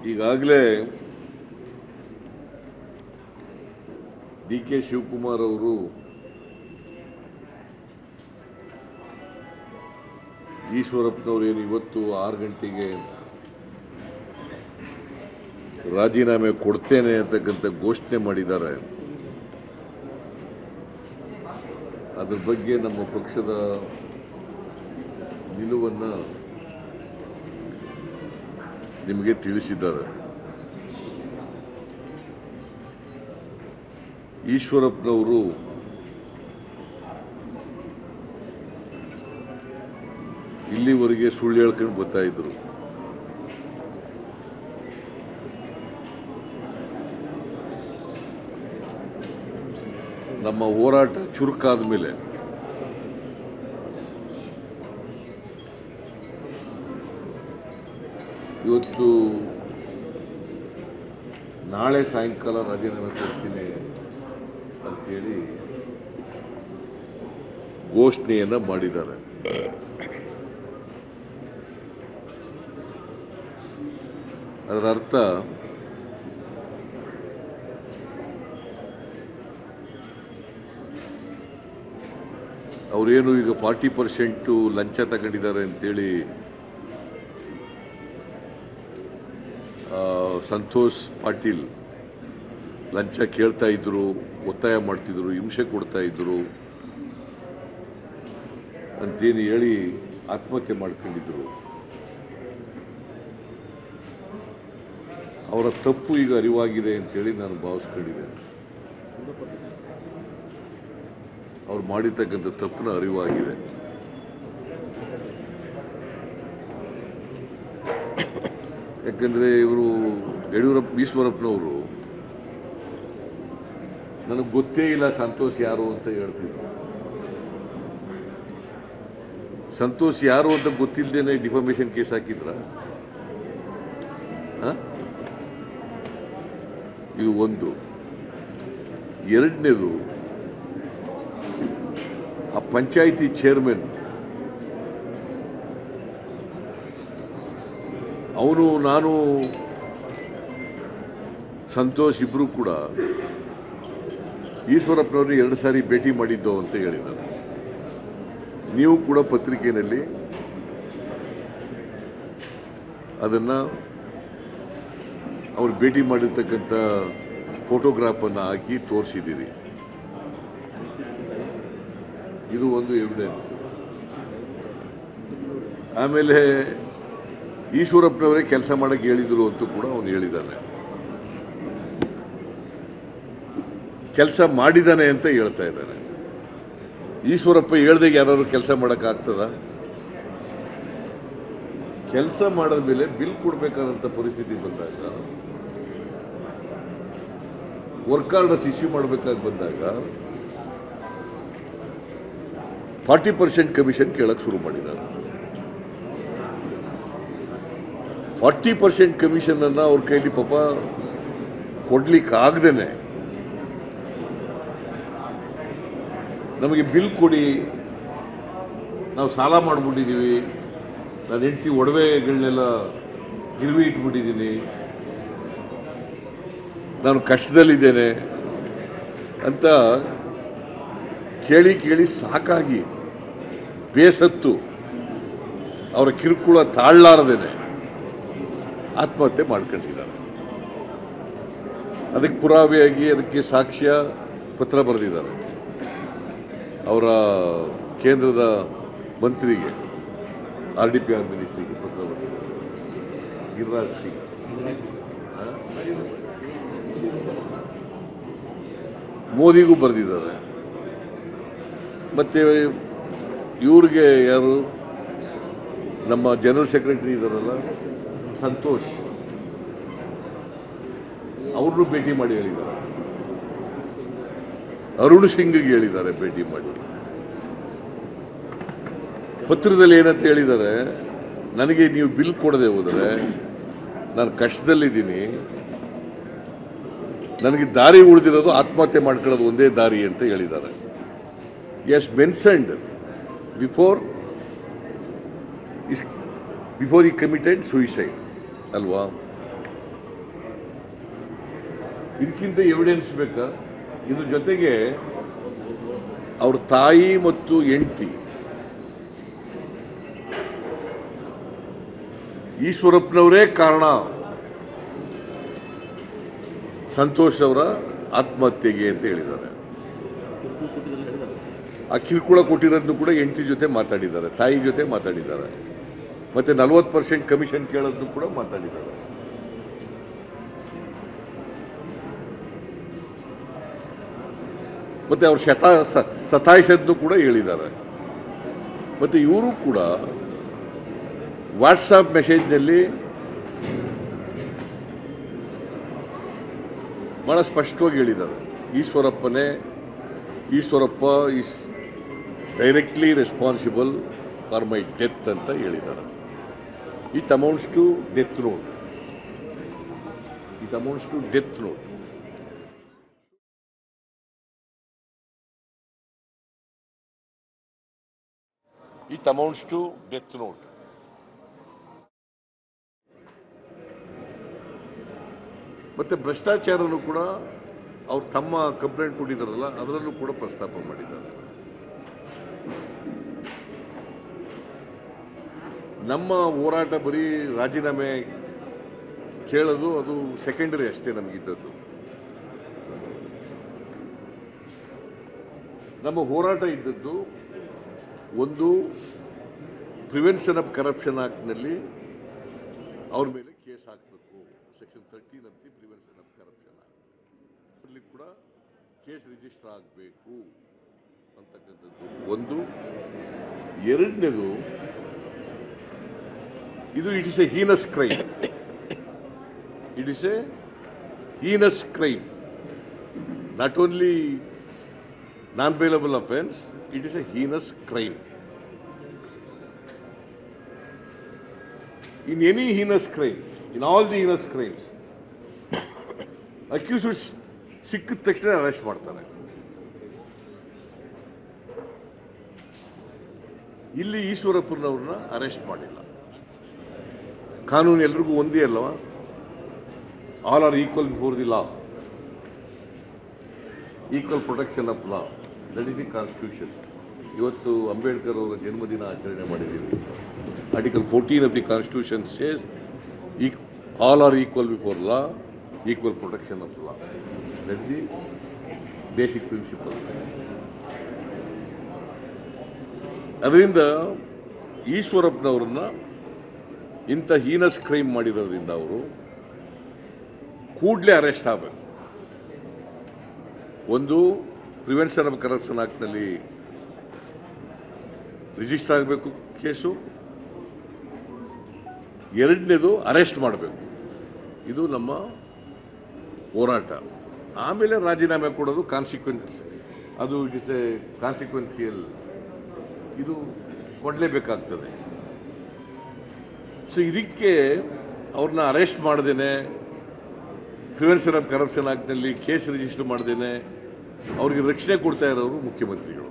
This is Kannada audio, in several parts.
ಈಗಾಗಲೇ ಡಿ ಕೆ ಶಿವಕುಮಾರ್ ಅವರು ಈಶ್ವರಪ್ಪನವರು ಏನು ಇವತ್ತು ಆರು ಗಂಟೆಗೆ ರಾಜೀನಾಮೆ ಕೊಡ್ತೇನೆ ಅಂತಕ್ಕಂಥ ಘೋಷಣೆ ಮಾಡಿದ್ದಾರೆ ಅದ್ರ ಬಗ್ಗೆ ನಮ್ಮ ಪಕ್ಷದ ನಿಲುವನ್ನು ನಿಮಗೆ ತಿಳಿಸಿದ್ದಾರೆ ಈಶ್ವರಪ್ಪನವರು ಇಲ್ಲಿವರೆಗೆ ಸುಳ್ಳು ಹೇಳ್ಕೊಂಡು ಬರ್ತಾ ಇದ್ರು ನಮ್ಮ ಹೋರಾಟ ಚುರುಕಾದ ಮೇಲೆ ಇವತ್ತು ನಾಳೆ ಸಾಯಂಕಾಲ ರಾಜೀನಾಮೆ ಕೊಡ್ತೀನಿ ಅಂತೇಳಿ ಘೋಷಣೆಯನ್ನ ಮಾಡಿದ್ದಾರೆ ಅದರ ಅರ್ಥ ಅವರೇನು ಈಗ ಫಾರ್ಟಿ ಪರ್ಸೆಂಟು ಲಂಚ ತಗೊಂಡಿದ್ದಾರೆ ಅಂತೇಳಿ ಆ, ಸಂತೋಷ್ ಪಾಟೀಲ್ ಲಂಚ ಕೇಳ್ತಾ ಇದ್ರು ಒತ್ತಾಯ ಮಾಡ್ತಿದ್ರು ಹಿಂಸೆ ಕೊಡ್ತಾ ಇದ್ರು ಅಂತೇನು ಹೇಳಿ ಆತ್ಮಹತ್ಯೆ ಮಾಡ್ಕೊಂಡಿದ್ರು ಅವರ ತಪ್ಪು ಈಗ ಅರಿವಾಗಿದೆ ಅಂತೇಳಿ ನಾನು ಭಾವಿಸ್ಕೊಂಡಿದ್ದೇನೆ ಅವ್ರು ಮಾಡಿರ್ತಕ್ಕಂಥ ತಪ್ಪಿನ ಅರಿವಾಗಿದೆ ಯಾಕಂದ್ರೆ ಇವರು ಯಡಿಯೂರಪ್ಪ ಈಶ್ವರಪ್ಪನವರು ನನಗೆ ಗೊತ್ತೇ ಇಲ್ಲ ಸಂತೋಷ್ ಯಾರು ಅಂತ ಹೇಳ್ತಿದ್ರು ಸಂತೋಷ್ ಯಾರು ಅಂತ ಗೊತ್ತಿಲ್ಲದೇನೆ ಡಿಫಾಮೇಷನ್ ಕೇಸ್ ಹಾಕಿದ್ರ ಇದು ಒಂದು ಎರಡನೇದು ಆ ಪಂಚಾಯಿತಿ ಚೇರ್ಮನ್ ಅವನು ನಾನು ಸಂತೋಷ್ ಇಬ್ರು ಕೂಡ ಈಶ್ವರಪ್ಪನವ್ರನ್ನ ಎರಡು ಸಾರಿ ಭೇಟಿ ಮಾಡಿದ್ದು ಅಂತ ಹೇಳಿದ್ದಾರೆ ನೀವು ಕೂಡ ಪತ್ರಿಕೆಯಲ್ಲಿ ಅದನ್ನ ಅವ್ರು ಭೇಟಿ ಮಾಡಿರ್ತಕ್ಕಂಥ ಫೋಟೋಗ್ರಾಫ್ ಅನ್ನ ಹಾಕಿ ತೋರಿಸಿದ್ದೀರಿ ಇದು ಒಂದು ಎವಿಡೆನ್ಸ್ ಆಮೇಲೆ ಈಶ್ವರಪ್ಪನವರೇ ಕೆಲಸ ಮಾಡಕ್ಕೆ ಹೇಳಿದ್ರು ಅಂತ ಕೂಡ ಅವನು ಹೇಳಿದ್ದಾನೆ ಕೆಲಸ ಮಾಡಿದ್ದಾನೆ ಅಂತ ಹೇಳ್ತಾ ಇದ್ದಾನೆ ಈಶ್ವರಪ್ಪ ಹೇಳ್ದಾಗ ಯಾರಾದ್ರು ಕೆಲಸ ಮಾಡೋಕ್ಕಾಗ್ತದ ಕೆಲಸ ಮಾಡಿದ ಮೇಲೆ ಬಿಲ್ ಕೊಡಬೇಕಾದಂತ ಪರಿಸ್ಥಿತಿ ಬಂದಾಗ ವರ್ಕ್ ಆರ್ಡರ್ಸ್ ಇಶ್ಯೂ ಮಾಡಬೇಕಾಗಿ ಬಂದಾಗ ಫಾರ್ಟಿ ಪರ್ಸೆಂಟ್ ಕಮಿಷನ್ ಕೇಳಕ್ ಶುರು ಮಾಡಿದ್ದಾರೆ ಫಾರ್ಟಿ ಪರ್ಸೆಂಟ್ ಕಮಿಷನ್ ಅನ್ನ ಅವ್ರ ಕೈಲಿ ಪಾಪ ಕೊಡ್ಲಿಕ್ಕೆ ಆಗದೇನೆ ನಮಗೆ ಬಿಲ್ ಕೊಡಿ ನಾವು ಸಾಲ ಮಾಡಿಬಿಟ್ಟಿದ್ದೀವಿ ನಾನು ಹೆಂಡತಿ ಒಡವೆಗಳನ್ನೆಲ್ಲ ಗಿರ್ವಿ ಇಟ್ಬಿಟ್ಟಿದ್ದೀನಿ ನಾನು ಕಷ್ಟದಲ್ಲಿದ್ದೇನೆ ಅಂತ ಕೇಳಿ ಕೇಳಿ ಸಾಕಾಗಿ ಬೇಸತ್ತು ಅವರ ಕಿರುಕುಳ ತಾಳ್ಲಾರದೇನೆ ಆತ್ಮಹತ್ಯೆ ಮಾಡ್ಕೊಂಡಿದ್ದಾರೆ ಅದಕ್ಕೆ ಪುರಾವೆಯಾಗಿ ಅದಕ್ಕೆ ಸಾಕ್ಷ್ಯ ಪತ್ರ ಬರೆದಿದ್ದಾರೆ ಅವರ ಕೇಂದ್ರದ ಮಂತ್ರಿಗೆ ಆರ್ ಡಿ ಪಿ ಆರ್ ಮಿನಿಸ್ಟ್ರಿಗೆ ಪತ್ರ ಬರೆದಿದ್ದಾರೆ ಗಿರಿರಾಜ್ ಸಿಂಗ್ ಆ? ಮೋದಿಗೂ ಬರೆದಿದ್ದಾರೆ ಮತ್ತೆ ಇವ್ರಿಗೆ ಯಾರು ನಮ್ಮ ಜನರಲ್ ಸೆಕ್ರೆಟರಿ ಇದಾರಲ್ಲ ಸಂತೋಷ್ ಅವ್ರನ್ನೂ ಭೇಟಿ ಮಾಡಿ ಹೇಳಿದ್ದಾರೆ ಅರುಣ್ ಸಿಂಗ್ಗೆ ಹೇಳಿದ್ದಾರೆ ಭೇಟಿ ಮಾಡಿ ಪತ್ರದಲ್ಲಿ ಏನಂತ ಹೇಳಿದ್ದಾರೆ ನನಗೆ ನೀವು ಬಿಲ್ ಕೊಡದೆ ಹೋದರೆ ನಾನು ಕಷ್ಟದಲ್ಲಿದ್ದೀನಿ ನನಗೆ ದಾರಿ ಉಳಿದಿರೋದು ಆತ್ಮಹತ್ಯೆ ಮಾಡ್ಕೊಳ್ಳೋದು ಒಂದೇ ದಾರಿ ಅಂತ ಹೇಳಿದ್ದಾರೆ as mentioned before is before he committed suicide ಅಲ್ವಾ ಇದಕ್ಕಿಂತ ಎವಿಡೆನ್ಸ್ ಬೇಕಾ ಇದ್ರ ಜೊತೆಗೆ ಅವ್ರ ತಾಯಿ ಮತ್ತು ಹೆಂಡತಿ ಈಶ್ವರಪ್ಪನವರೇ ಕಾರಣ ಸಂತೋಷ್ ಅವರ ಆತ್ಮಹತ್ಯೆಗೆ ಅಂತ ಹೇಳಿದ್ದಾರೆ ಆ ಕಿರುಕುಳ ಕೊಟ್ಟಿರೋದನ್ನು ಕೂಡ ಹೆಂಡತಿ ಜೊತೆ ಮಾತಾಡಿದ್ದಾರೆ ತಾಯಿ ಜೊತೆ ಮಾತಾಡಿದ್ದಾರೆ ಮತ್ತೆ ನಲವತ್ತು ಪರ್ಸೆಂಟ್ ಕಮಿಷನ್ ಕೇಳೋದನ್ನು ಕೂಡ ಮಾತಾಡಿದ್ದಾರೆ ಮತ್ತೆ ಅವ್ರು ಶತ ಸ- ಸತಾಯಿಸೋದನ್ನು ಕೂಡ ಹೇಳಿದ್ದಾರೆ ಮತ್ತೆ ಇವರು ಕೂಡ ವಾಟ್ಸಾಪ್ ಮೆಸೇಜ್ನಲ್ಲಿ ಬಹಳ ಸ್ಪಷ್ಟವಾಗಿ ಹೇಳಿದ್ದಾರೆ ಈಶ್ವರಪ್ಪನೇ Eshwarappa is directly responsible for my death ಅಂತ ಹೇಳಿದ್ದಾರೆ it amounts to death note it amounts to death note it amounts to death note ಮತ್ತೆ ಭ್ರಷ್ಟಾಚಾರನು ಕೂಡ ಅವ್ರು ತಮ್ಮ ಕಂಪ್ಲೇಂಟ್ ಕೊಟ್ಟಿದ್ದಾರಲ್ಲ ಅದರಲ್ಲೂ ಕೂಡ ಪ್ರಸ್ತಾಪ ಮಾಡಿದ್ದಾರೆ ನಮ್ಮ ಹೋರಾಟ ಬರೀ ರಾಜೀನಾಮೆ ಕೇಳೋದು ಅದು ಸೆಕೆಂಡರಿ ಅಷ್ಟೇ ನಮಗಿದ್ದದ್ದು ನಮ್ಮ ಹೋರಾಟ ಇದ್ದದ್ದು ಒಂದು ಪ್ರಿವೆನ್ಷನ್ ಆಫ್ ಕರಪ್ಷನ್ ಆಕ್ಟ್ನಲ್ಲಿ ಅವ್ರ ಮೇಲೆ ಕೇಸ್ ಹಾಕಬೇಕು section thirteen of the prevention of corruption act ಅದರಲ್ಲಿ ಕೂಡ ಕೇಸ್ ರಿಜಿಸ್ಟರ್ ಆಗಬೇಕು ಅಂತಕ್ಕಂಥದ್ದು ಒಂದು ಎರಡನೇದು ಇದು it is a heinous crime it is a heinous crime not only non bailable offence it is a heinous crime in any heinous crime, in all the heinous crimes, accused ಸಿಕ್ಕಿದ ತಕ್ಷಣ ಅರೆಸ್ಟ್ ಮಾಡ್ತಾರೆ ಇಲ್ಲಿ ಈಶ್ವರಪ್ಪನವ್ರನ್ನ ಅರೆಸ್ಟ್ ಮಾಡಿಲ್ಲ ಕಾನೂನು ಎಲ್ರಿಗೂ ಒಂದೇ ಅಲ್ಲವಾ all are equal before the law equal protection of law that is the constitution ಇವತ್ತು ಅಂಬೇಡ್ಕರ್ ಅವರ ಜನ್ಮದಿನ ಆಚರಣೆ ಮಾಡಿದ್ದೀವಿ article fourteen of the constitution says all are equal before law equal protection of law that the basic principle ಅದರಿಂದ ಈಶ್ವರಪ್ಪನವ್ರನ್ನ ಇಂಥ ಹೀನಸ್ ಕ್ರೈಮ್ ಮಾಡಿರೋದ್ರಿಂದ ಅವರು ಕೂಡಲೇ ಅರೆಸ್ಟ್ ಆಗಬೇಕು ಒಂದು ಪ್ರಿವೆನ್ಷನ್ ಆಫ್ ಕರಪ್ಷನ್ ಆಕ್ಟ್ನಲ್ಲಿ ರಿಜಿಸ್ಟರ್ ಆಗಬೇಕು ಕೇಸು ಎರಡನೇದು ಅರೆಸ್ಟ್ ಮಾಡಬೇಕು ಇದು ನಮ್ಮ ಹೋರಾಟ ಆಮೇಲೆ ರಾಜೀನಾಮೆ ಕೊಡೋದು ಕಾನ್ಸಿಕ್ವೆನ್ಸ್ ಅದು ಇಟ್ ಇಸ್ ಎ ಕಾನ್ಸಿಕ್ವೆನ್ಸಿಯಲ್ ಇದು ಕೊಡಲೇಬೇಕಾಗ್ತದೆ ಸೊ ಇದಕ್ಕೆ ಅವ್ರನ್ನ ಅರೆಸ್ಟ್ ಮಾಡ್ದೇನೆ ಪ್ರಿವೆನ್ಷನ್ ಆಫ್ ಕರಪ್ಷನ್ ಆಕ್ಟ್ನಲ್ಲಿ ಕೇಸ್ ರಿಜಿಸ್ಟರ್ ಮಾಡ್ದೇನೆ ಅವ್ರಿಗೆ ರಕ್ಷಣೆ ಕೊಡ್ತಾ ಇರೋರು ಮುಖ್ಯಮಂತ್ರಿಗಳು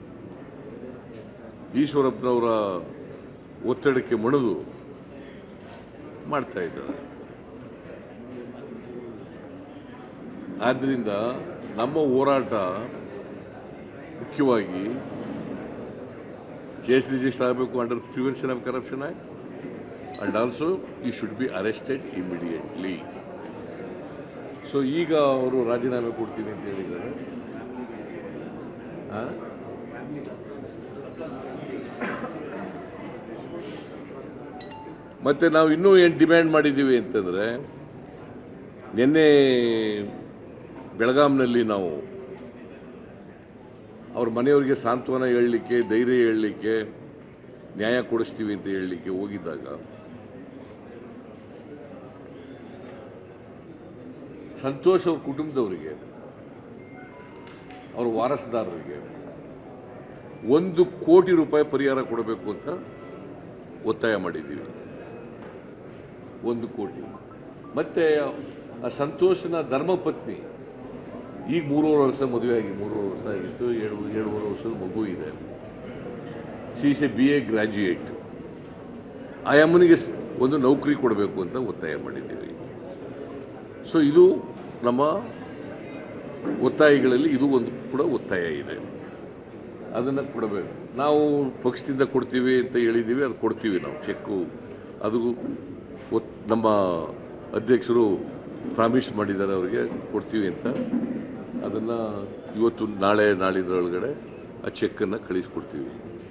ಈಶ್ವರಪ್ಪನವರ ಒತ್ತಡಕ್ಕೆ ಮಣಿದು ಮಾಡ್ತಾ ಇದ್ದಾರೆ ಆದ್ದರಿಂದ ನಮ್ಮ ಹೋರಾಟ ಮುಖ್ಯವಾಗಿ ಕೇಸ್ ರಿಜಿಸ್ಟರ್ ಆಗಬೇಕು under prevention of corruption act and also he should be arrested immediately so ಈಗ ಅವರು ರಾಜೀನಾಮೆ ಕೊಡ್ತೀನಿ ಅಂತ ಹೇಳಿದ್ದಾರೆ ಆ? ಮತ್ತೆ ನಾವು ಇನ್ನೂ ಏನು ಡಿಮ್ಯಾಂಡ್ ಮಾಡಿದ್ದೀವಿ ಅಂತಂದ್ರೆ ನಿನ್ನೆ ಬೆಳಗಾಂನಲ್ಲಿ ನಾವು ಅವ್ರ ಮನೆಯವರಿಗೆ ಸಾಂತ್ವನ ಹೇಳಲಿಕ್ಕೆ ಧೈರ್ಯ ಹೇಳಲಿಕ್ಕೆ ನ್ಯಾಯ ಕೊಡಿಸ್ತೀವಿ ಅಂತ ಹೇಳಲಿಕ್ಕೆ ಹೋಗಿದ್ದಾಗ ಸಂತೋಷ್ ಅವ್ರ ಕುಟುಂಬದವರಿಗೆ ಅವ್ರ ವಾರಸುದಾರರಿಗೆ ಒಂದು ಕೋಟಿ ರೂಪಾಯಿ ಪರಿಹಾರ ಕೊಡಬೇಕು ಅಂತ ಒತ್ತಾಯ ಮಾಡಿದ್ದೀವಿ ಒಂದು ಕೋಟಿ ಮತ್ತೆ ಆ ಸಂತೋಷನ ಧರ್ಮಪತ್ನಿ ಈಗ ಮೂರುವರೆ ವರ್ಷ ಮದುವೆ ಆಗಿ ಮೂರುವರೆ ವರ್ಷ ಆಗಿತ್ತು ಏಳು ಏಳುವರೆ ವರ್ಷದ ಮಗು ಇದೆ she's A B A graduate ಆ ಅಮ್ಮನಿಗೆ ಸ್- ಒಂದು ನೌಕರಿ ಕೊಡಬೇಕು ಅಂತ ಒತ್ತಾಯ ಮಾಡಿದ್ದೀವಿ ಸೊ ಇದು ನಮ್ಮ ಒತ್ತಾಯಗಳಲ್ಲಿ ಇದು ಒಂದು ಕೂಡ ಒತ್ತಾಯ ಇದೆ ಅದನ್ನು ಕೊಡಬೇಕು ನಾವು ಪಕ್ಷದಿಂದ ಕೊಡ್ತೀವಿ ಅಂತ ಹೇಳಿದ್ದೀವಿ ಅದು ಕೊಡ್ತೀವಿ ನಾವು ಚೆಕ್ಕು ಅದು ಒತ್- ನಮ್ಮ ಅಧ್ಯಕ್ಷರು ಪ್ರಾಮಿಸ್ ಮಾಡಿದ್ದಾರೆ ಅವರಿಗೆ ಕೊಡ್ತೀವಿ ಅಂತ ಅದನ್ನು ಇವತ್ತು ನಾಳೆ ನಾಳಿದ್ರೊಳಗಡೆ ಆ ಚೆಕ್ಕನ್ನು ಕಳಿಸ್ಕೊಡ್ತೀವಿ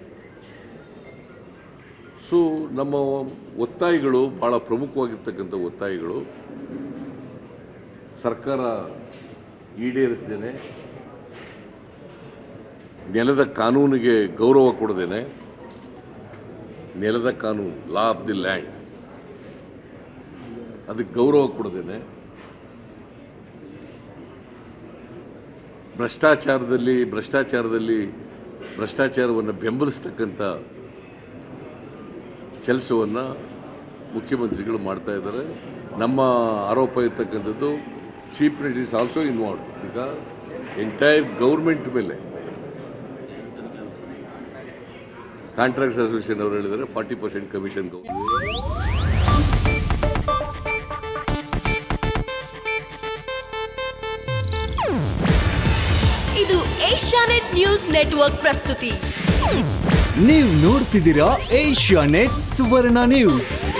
ಸೊ ನಮ್ಮ ಒತ್ತಾಯಗಳು ಭಾಳ ಪ್ರಮುಖವಾಗಿರ್ತಕ್ಕಂಥ ಒತ್ತಾಯಗಳು ಸರ್ಕಾರ ಈಡೇರಿಸ್ದೇನೆ ನೆಲದ ಕಾನೂನಿಗೆ ಗೌರವ ಕೊಡದೇನೆ ನೆಲದ ಕಾನೂನು ಲಾ ಆಫ್ ದಿ ಲ್ಯಾಂಡ್ ಅದಕ್ಕೆ ಗೌರವ ಕೊಡದೇನೆ ಭ್ರಷ್ಟಾಚಾರದಲ್ಲಿ ಭ್ರಷ್ಟಾಚಾರದಲ್ಲಿ ಭ್ರಷ್ಟಾಚಾರವನ್ನು ಬೆಂಬಲಿಸ್ತಕ್ಕಂಥ ಕೆಲಸವನ್ನು ಮುಖ್ಯಮಂತ್ರಿಗಳು ಮಾಡ್ತಾ ಇದ್ದಾರೆ ನಮ್ಮ ಆರೋಪ ಇರ್ತಕ್ಕಂಥದ್ದು chief minister is also involve ಈಗ ಎಂಟೈರ್ ಗೌರ್ಮೆಂಟ್ ಮೇಲೆ ಕಾಂಟ್ರಾಕ್ಟ್ಸ್ ಅಸೋಸಿಯೇಷನ್ ಅವರು ಹೇಳಿದ್ದಾರೆ ಫಾರ್ಟಿ ಪರ್ಸೆಂಟ್ ಕಮಿಷನ್ ಇದು ಏಷ್ಯಾನೆಟ್ ನ್ಯೂಸ್ ನೆಟ್ವರ್ಕ್ ಪ್ರಸ್ತುತಿ ನೀವು ನೋಡ್ತಿದ್ದೀರಾ ಏಷ್ಯಾ ನೆಟ್ ಸುವರ್ಣ ನ್ಯೂಸ್